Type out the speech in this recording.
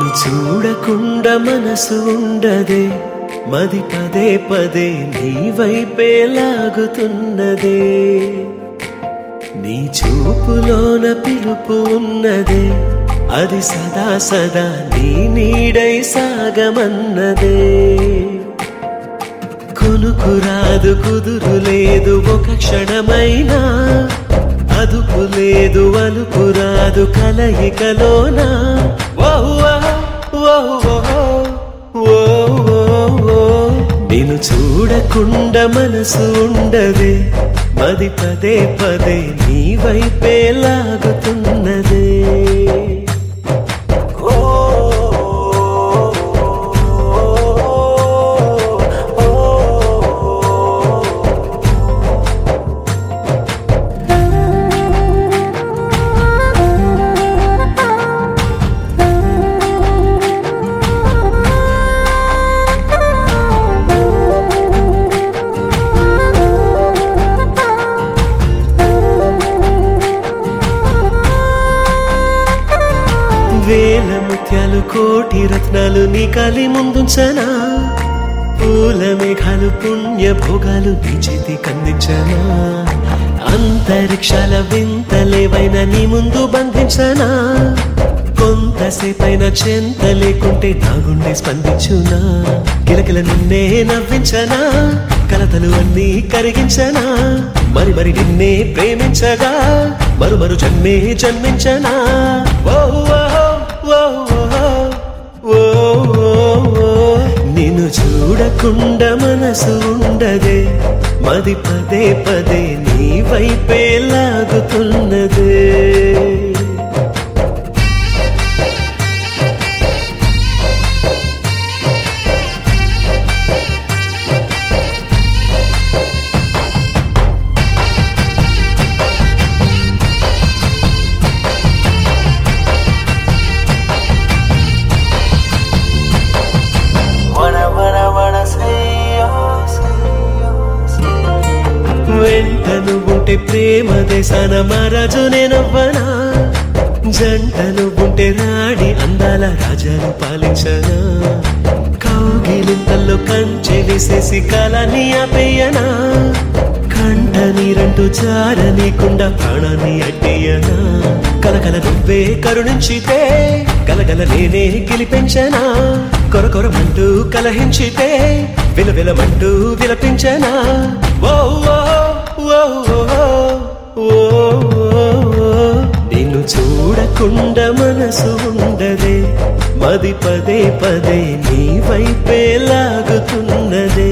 చూడకుండా మనసు ఉండదే మది పదే పదే నీ వైపే లాగుతున్నదే నీ చూపులోన పిలుపు ఉన్నదే అది సదా సదా నీ నీడై సాగమన్నదే కొనుకు రాదు కుదురు లేదు ఒక క్షణమైనా అదుపు లేదు అలుపు రాదు కలయికలోనా ఓహ్ ఓహ్ ఓహ్ ఓహ్ ఓహ్ ఓహ్. నిన్ను చూడకుండా మనసు ఉండదే మది పదే పదే నీ వైపే లాగుతున్నదే వేల ముత్యాలు కోటి రత్నాలు నీ కలి ముందుంచనా పూల మేఘాలు పుణ్య భోగాలు నీ చేతి కందించనా అంతరిక్షాల వింతలేవైన నీ ముందు బంధించనా కొంతసేపైన చెంత లేకుంటే నా గుండె స్పందించునా కిలకిల నిన్నే నవ్వించనా కలతలు అన్నీ కరిగించనా మరి మరి నిన్నే ప్రేమించగా మరు మరు జన్మే జన్మించనా ఓ ఓ, ఓ, ఓ, ఓ, ఓ. నిన్ను చూడకుండా మనసు ఉండదే మది పదే పదే నీ వైపే లాగుతున్నదే Wanna, wanna, wanna say yes, వెంటను ఉంటే ప్రేమ దేశాన మహారాజు నేనవ్వనా జంటను ఉంటే రాణి అందాల రాజాను పాలించనా కౌగిలింతల్లో కంచె వేసేసి కాలాన్ని ఆపేయనా కంట నీరంటూ జారనీకుండా ప్రాణాన్ని అట్టేయనా కలకల నువ్వే కరుణించితే గలగల నేనే గెలిపించనా కొర కొరమంటూ కలహించితే విలవిలమంటూ విలపించనా ఓ ఓ, ఓ, ఓ, ఓ, ఓ. నిన్ను చూడకుండా మనసు ఉండదే మది పదే పదే నీ వైపే లాగుతున్నదే